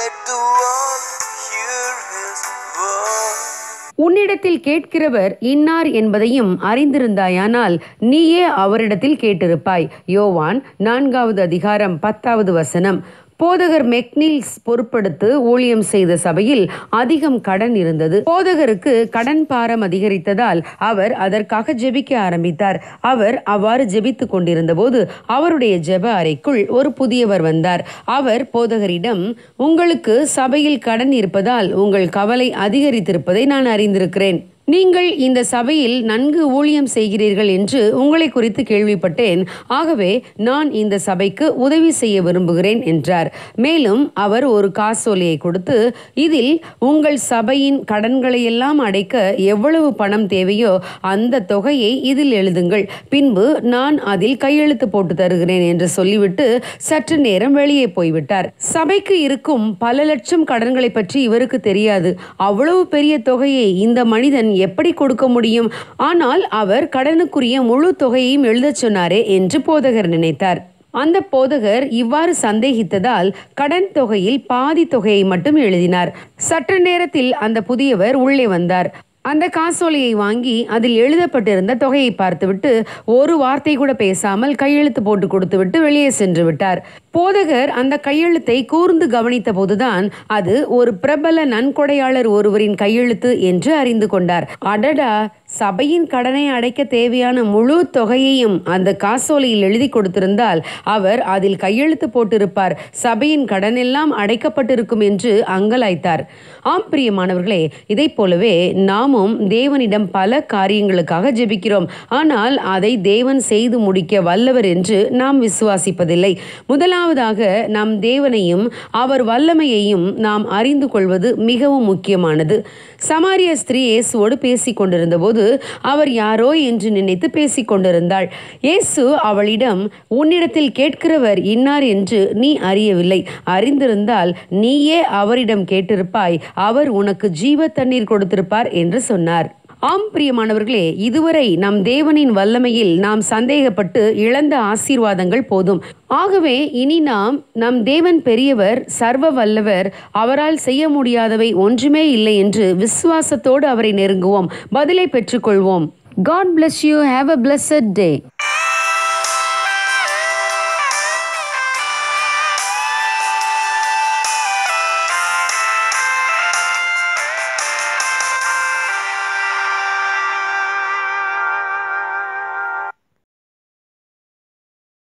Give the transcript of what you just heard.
Let the world hear his word. உன்னிடத்தில் கேட்கிறவர் இன்னார் என்பதையும் அறிந்திருந்தாயானால் நீயே அவரிடத்தில் கேட்டிருப்பாய் யோவான் நான்காவது அதிகாரம் பத்தாவது வசனம் போதகர் மெக்னில்ஸ் பொறுப்படுத்து ஊழியம் செய்த சபையில் அதிகம் கடன் இருந்தது போதகருக்கு கடன் பாரம் அதிகரித்ததால் அவர் அதற்காக ஜெபிக்க ஆரம்பித்தார் அவர் அவ்வாறு ஜெபித்துக் கொண்டிருந்தபோது அவருடைய ஜெப அறைக்குள் ஒரு புதியவர் வந்தார் அவர் போதகரிடம் உங்களுக்கு சபையில் கடன் இருப்பதால் உங்கள் கவலை அதிகரித்திருப்பதை நான் அறிந்திருக்கிறேன் நீங்கள் இந்த சபையில் நன்கு ஊழியம் செய்கிறீர்கள் என்று உங்களை குறித்து கேள்விப்பட்டேன் ஆகவே நான் இந்த சபைக்கு உதவி செய்ய விரும்புகிறேன் என்றார் மேலும் அவர் ஒரு காசோலையை கொடுத்து இதில் உங்கள் சபையின் கடன்களை எல்லாம் அடைக்க எவ்வளவு பணம் தேவையோ அந்த தொகையை இதில் எழுதுங்கள் பின்பு நான் அதில் கையெழுத்து போட்டு தருகிறேன் என்று சொல்லிவிட்டு சற்று நேரம் வெளியே போய்விட்டார் சபைக்கு இருக்கும் பல லட்சம் கடன்களை பற்றி இவருக்கு தெரியாது அவ்வளவு பெரிய தொகையை இந்த மனிதன் எப்படி கொடுக்க முடியும் ஆனால் அவர் கடனுக்குரிய முழு தொகையையும் எழுதச் சொன்னாரே என்று போதகர் நினைத்தார் அந்த போதகர் இவ்வாறு சந்தேகித்ததால் கடன் தொகையில் பாதி தொகையை மட்டும் எழுதினார் சற்று நேரத்தில் அந்த புதியவர் உள்ளே வந்தார் அந்த காசோலையை வாங்கி அதில் எழுதப்பட்டிருந்த தொகையை பார்த்துவிட்டு ஒரு வார்த்தை கூட பேசாமல் கையெழுத்து போட்டு கொடுத்துவிட்டு வெளியே சென்று விட்டார் போதகர் அந்த கையெழுத்தை கூர்ந்து கவனித்த போதுதான் அது ஒரு பிரபல நன்கொடையாளர் ஒருவரின் கையெழுத்து என்று அறிந்து கொண்டார் அடடா சபையின் கடனை அடைக்க தேவையான முழு தொகையையும் அந்த காசோலையில் எழுதி கொடுத்திருந்தால் அவர் அதில் கையெழுத்து போட்டிருப்பார் சபையின் கடன் எல்லாம் அடைக்கப்பட்டிருக்கும் என்று அங்கலாய்த்தார் ஆம் பிரியமானவர்களே இதைப் போலவே நாமும் தேவனிடம் பல காரியங்களுக்காக ஜெபிக்கிறோம் ஆனால் அதை தேவன் செய்து முடிக்க வல்லவர் என்று நாம் விசுவாசிப்பதில்லை முதலாவதாக நம் தேவனையும் அவர் வல்லமையையும் நாம் அறிந்து கொள்வது மிகவும் முக்கியமானது சமாரிய ஸ்திரீ இயேசுவோடு பேசிக் கொண்டிருந்தபோது அவர் யாரோ என்று நினைத்து பேசிக் கொண்டிருந்தாள் இயேசு அவளிடம் உன்னிடத்தில் கேட்கிறவர் இன்னார் என்று நீ அறியவில்லை அறிந்திருந்தால் நீயே அவரிடம் கேட்டிருப்பாய் அவர் உனக்கு ஜீவ தண்ணீர் கொடுத்திருப்பார் என்று சொன்னார் ஆம் பிரியமானவர்களே இதுவரை நம் தேவனின் வல்லமையில் நாம் சந்தேகப்பட்டு இழந்த ஆசீர்வாதங்கள் போதும் ஆகவே இனி நாம் நம் தேவன் பெரியவர் சர்வ வல்லவர் அவரால் செய்ய முடியாதவை ஒன்றுமே இல்லை என்று விசுவாசத்தோடு அவரை நெருங்குவோம் பதிலை பெற்றுக்கொள்வோம் God bless you have a blessed day